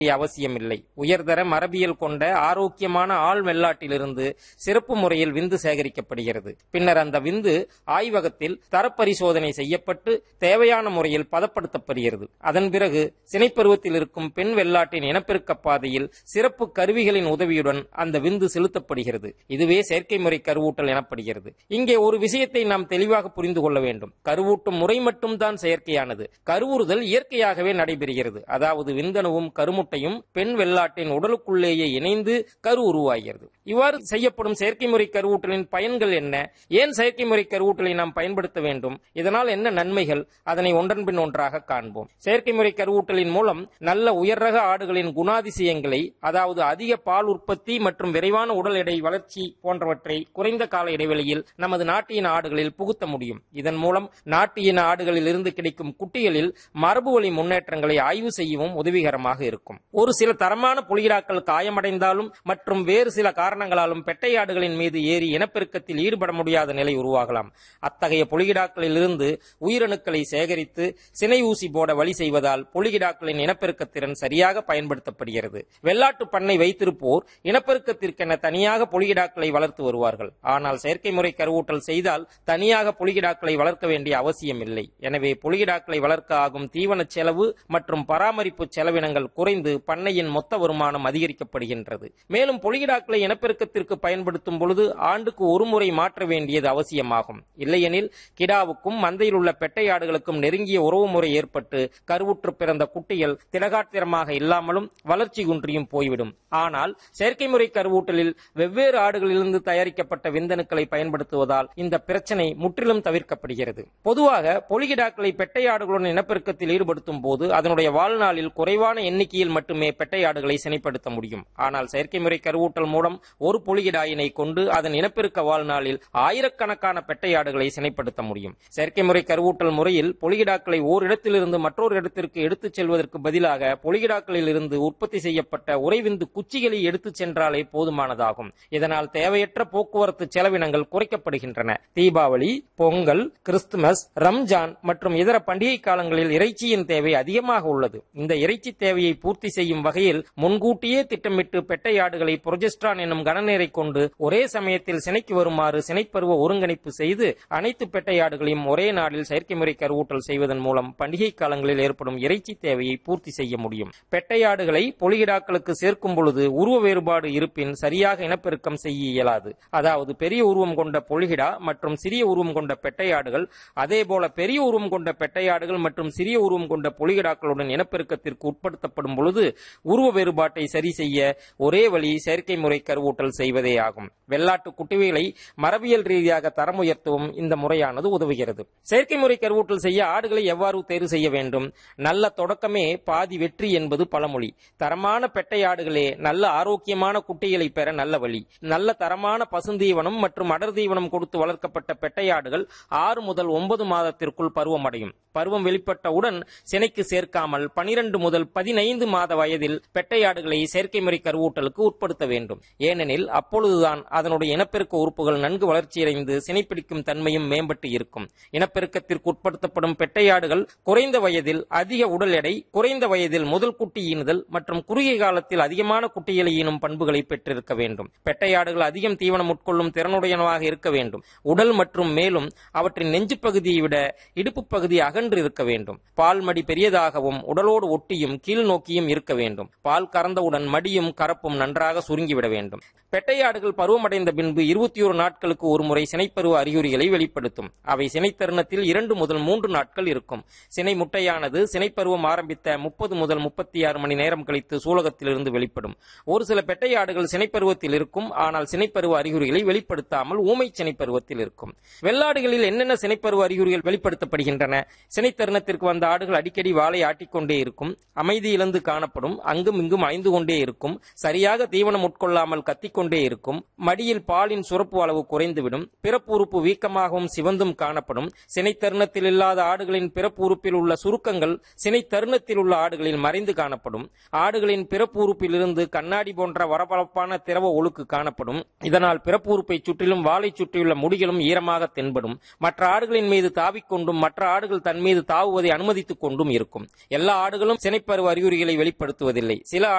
அவசியமில்லை உயர்தர மரபியல் கொண்ட ஆரோக்கியமான ஆள் வெள்ளாட்டிலிருந்து சிறப்பு முறையில் விந்து சேகரிக்கப்படுகிறது பின்னர் அந்த விந்து ஆய்வகத்தில் தரப்பரிசோதனை செய்யப்பட்டு தேவையான முறையில் பதப்படுத்தப்படுகிறது அதன் பிறகு சினைப்பருவத்தில் இருக்கும் பெண் வெள்ளாட்டின் இனப்பெருக்க பாதையில் சிறப்பு கருவிகளின் உதவியுடன் அந்த விந்து செலுத்தப்படுகிறது இதுவே செயற்கை முறை கருவூட்டல் எனப்படுகிறது இங்கே ஒரு விஷயத்தை நாம் தெளிவாக புரிந்து கொள்ள வேண்டும் கருவூட்டும் முறை மட்டும்தான் செயற்கையானது கருவுறுதல் இயற்கையாகவே நடைபெறுகிறது அதாவது விந்தணுவும் கருமுட்டையும் பெண் வெள்ளாட்டின் உடலுக்குள்ளேயே இணைந்து கரு உருவாகிறது இவ்வாறு செய்யப்படும் செயற்கை முறை கருவூட்டலின் பயன்கள் என்ன ஏன் செயற்கை முறை கருவூட்டலை நாம் பயன்படுத்த வேண்டும் இதனால் என்ன நன்மைகள் அதனை ஒன்றன் பின் ஒன்றாக காண்போம் செயற்கை முறை கருவூட்டலின் மூலம் நல்ல உயர்ரக ஆடுகளின் குணாதிசயங்களை அதாவது அதிக பால் உற்பத்தி மற்றும் விரைவான உடல் எடை வளர்ச்சி போன்றவற்றை குறைந்த கால இடைவெளியில் நமது நாட்டு இன ஆடுகளில் புகுத்த முடியும் இதன் மூலம் நாட்டு இன ஆடுகளில் இருந்து கிடைக்கும் குட்டிகளில் மரபு வழி முன்னேற்றங்களை ஆய்வு செய்யவும் உதவிகரமாக இருக்கும் ஒரு சில தரமான புலிகிடாக்கள் காயமடைந்தாலும் மற்றும் வேறு சில காரணங்களாலும் பெட்டை ஆடுகளின் மீது ஏறி இனப்பெருக்கத்தில் ஈடுபட முடியாத நிலை உருவாகலாம் அத்தகைய புலிகிடாக்களில் இருந்து உயிரணுக்களை சேகரித்து சினை ஊசி போட வழி செய்வதால் புலிகிடாக்களின் இனப்பெருக்கத்திறன் சரியாக பயன்படுத்தப்படுகிறது வெள்ளாட்டு பண்ணை வைத்திருப்போர் இனப்பெருக்கத்திற்கென தனியாக புலிகிடாக்களை வளர்த்து வருவார்கள் ஆனால் செயற்கை முறை கருவூட்டல் செய்தால் தனியாக புலிகிடாக்களை வளர்க்க வேண்டிய அவசியம் இல்லை எனவே புலிகிடாக்களை வளர்க்க ஆகும் தீவன செலவு மற்றும் பராமரிப்பு செலவினங்கள் குறைந்து பண்ணையின் மொத்த வருமானம் அதிகரிக்கப்படுகின்றது மேலும் புலிகிடாக்களை இனப்பெருக்கத்திற்கு பயன்படுத்தும் பொழுது ஆண்டுக்கு ஒரு முறை மாற்ற வேண்டியது அவசியமாகும் இல்லையெனில் கிடாவுக்கும் மந்தையில் உள்ள பெட்டை ஆடுகளுக்கும் நெருங்கிய உறவு முறை ஏற்பட்டு கருவுற்று பிறந்த குட்டிகள் திடகாத்திரமாக இல்லாமலும் வளர்ச்சி குன்றியும் போய்விடும் ஆனால் செயற்கை முறை கருவூட்டலில் வெவ்வேறு ஆடுகளிலிருந்து தயாரிக்கப்பட்ட விந்தணுக்களை பயன்படுத்துவதால் இந்த பிரச்சனை முற்றிலும் தவிர்க்கப்படுகிறது பொதுவாக பொலிகிடாக்களை பெட்டை ஆடுகளுடன் இனப்பெருக்கத்தில் ஈடுபடுத்தும் போது அதனுடைய வாழ்நாளில் குறைவான எண்ணிக்கையில் மட்டுமே பெட்டை ஆடுகளை சினைப்படுத்த முடியும் ஆனால் செயற்கை முறை கருவூட்டல் மூலம் ஒரு பொலிகிடாயினை கொண்டு அதன் இனப்பெருக்க வாழ்நாளில் ஆயிரக்கணக்கான பெட்டை ஆடுகளை சினைப்படுத்த முடியும் செயற்கை முறை கருவூட்டல் முறையில் பொலிகிடாக்களை ஓரிடத்திலிருந்து மற்றொரு இடத்திற்கு எடுத்துச் செல்வதற்கு பதிலாக பொலிகிடாக்களில் இருந்து உற்பத்தி செய்யப்பட்ட உறைவிந்து குச்சிகளை எடுத்துச் சென்றாலே போதுமானதாகும் இதனால் தேவையற்ற போக்குவரத்து செலவினங்கள் குறைக்கப்படுகின்றன தீபாவளி பொங்கல் கிறிஸ்துமஸ் ரம்ஜான் மற்றும் இதர பண்டிகை காலங்களில் இறைச்சியின் தேவை அதிகமாக உள்ளது இந்த இறைச்சி தேவையை பூர்த்தி செய்யும் வகையில் முன்கூட்டியே திட்டமிட்டு பெட்டை ஆடுகளை புரொஜெஸ்ட்ரான் என்னும் கனநீரை கொண்டு ஒரே சமயத்தில் சினைக்கு வருமாறு சினைப்பருவ ஒருங்கிணைப்பு செய்து அனைத்து பெட்டை ஆடுகளையும் ஒரே நாளில் செயற்கை முறை கருவூட்டல் செய்வதன் மூலம் பண்டிகை காலங்களில் ஏற்படும் இறைச்சி தேவையை பூர்த்தி செய்ய முடியும் பெட்டை ஆடுகளை பொலிகிடாக்களுக்கு சேர்க்கும் பொழுது உருவ வேறுபாடு இருப்பின் சரியாக இனப்பெருக்கம் செய்ய இயலாது அதாவது பெரிய உருவம் கொண்ட பொலிகிடா மற்றும் சிறிய உருவம் கொண்ட பெட்டை ஆடுகள் அதேபோல பெரிய உருவம் கொண்ட பெட்டை ஆடுகள் மற்றும் சிறிய உருவம் கொண்ட பொலிகிடாக்களுடன் இனப்பெருக்கத்திற்கு உட்படுத்தப்படும் பொழுது உருவ வேறுபாட்டை சரி செய்ய ஒரே வழி செயற்கை முறை கருவூட்டல் செய்வதே ஆகும் வெள்ளாட்டு குட்டிவைகளை மரபியல் ரீதியாக தரம் உயர்த்தவும் இந்த முறையானது உதவுகிறது செயற்கை முறை கருவூட்டல் செய்ய ஆடுகளை எவ்வாறு தேர்வு செய்ய வேண்டும் நல்ல தொடக்கமே பாதி வெற்றி என்பது பழமொழி தரமான பெட்டை ஆடுகளே நல்ல ஆரோக்கியமான குட்டிகளை பெற நல்ல வழி நல்ல தரமான பசுந்தீவனம் மற்றும் அடர் தீவனம் கொடுத்து வளர்க்கப்பட்ட பெட்டை ஆடுகள் ஆறு முதல் ஒன்பது மாதத்திற்குள் பருவமடையும் பருவம் வெளிப்பட்டவுடன் சினைக்கு சேர்க்காமல் பனிரெண்டு முதல் பதினைந்து மாத வயதில் பெட்டை ஆடுகளை செயற்கை முறை கருவூட்டலுக்கு உட்படுத்த வேண்டும் ஏனெனில் அப்பொழுதுதான் அதனுடைய இனப்பெருக்க உறுப்புகள் நன்கு வளர்ச்சியடைந்து சினைப்பிடிக்கும் தன்மையும் மேம்பட்டு இருக்கும் இனப்பெருக்கத்திற்கு உட்படுத்தப்படும் பெட்டை ஆடுகள் குறைந்த வயதில் அதிக உடல் எடை குறைந்த வயதில் முதல் குட்டி ஈனுதல் மற்றும் குறுகிய காலத்தில் அதிகமான குட்டிகளை ஈனும் பண்புகளை பெற்றிருக்க வேண்டும் பெட்டை ஆடுகள் அதிகம் தீவனம் உட்கொள்ளும் திறனுடையனவாக இருக்க வேண்டும் உடல் மற்றும் மேலும் அவற்றின் நெஞ்சு பகுதியை விட இடுப்பு பகுதி அகன்று இருக்க வேண்டும் பால் மடி பெரியதாகவும் உடலோடு ஒட்டியும் கீழ் நோக்கியும் இருக்க வேண்டும் பால் கறந்தவுடன் மடியும் கரப்பும் நன்றாக சுருங்கிவிட வேண்டும் பெட்டையாடுகள் பருவமடைந்த பின்பு இருபத்தி ஒரு நாட்களுக்கு ஒரு முறை சினைப்பருவ அறிகுறிகளை வெளிப்படுத்தும் அவை சினை தருணத்தில் இரண்டு முதல் மூன்று நாட்கள் இருக்கும் சினை முட்டையானது சினைப்பருவம் ஆரம்பித்த முப்பது முதல் முப்பத்தி ஆறு மணி நேரம் கழித்து சூலகத்திலிருந்து வெளிப்படும் ஒரு சில பெட்டையாடுகள் சினைப்பருவத்தில் இருக்கும் ஆனால் சினைப்பருவ அறிகுறிகளை வெளிப்படுத்தாமல் ஊமை சினைப்பருவத்தில் இருக்கும் வெள்ளாடுகளில் என்னென்ன சினைப்பருவ அறிகுறிகள் வெளிப்படுத்தப்படுகின்றன சினை தருணத்திற்கு வந்த ஆடுகள் அடிக்கடி வாளை ஆட்டிக்கொண்டே இருக்கும் அமைதி இழந்து காணப்படும் அங்கும் இங்கும் அலைந்து கொண்டே இருக்கும் சரியாக தீவனம் உட்கொள்ளாமல் கத்திக்கொண்டே இருக்கும் மடியில் பாலின் சுரப்பு அளவு குறைந்துவிடும் பிறப்பு உறுப்பு வீக்கமாகவும் சிவந்தும் காணப்படும் சினை தருணத்தில் இல்லாத ஆடுகளின் பிறப்பு உறுப்பில் உள்ள சுருக்கங்கள் சினை தருணத்தில் உள்ள ஆடுகளில் மறைந்து காணப்படும் ஆடுகளின் பிறப்பு உறுப்பில் இருந்து கண்ணாடி போன்ற வரபரப்பான திரவ ஒழுக்கு காணப்படும் இதனால் பிறப்பு உறுப்பை சுற்றிலும் வாளை சுற்றியுள்ள முடிகளும் ஈரமாக தென்படும் மற்ற ஆடுகளின் மீது தாவிக்கொண்டும் மற்ற ஆடுகள் தன் மீது தாவுவதை அனுமதித்துக் கொண்டும் இருக்கும் எல்லா ஆடுகளும் சினைப்பருவ அறிகுறிகளை வெளிப்படுத்த வெளிப்படுத்துவதில்லை சில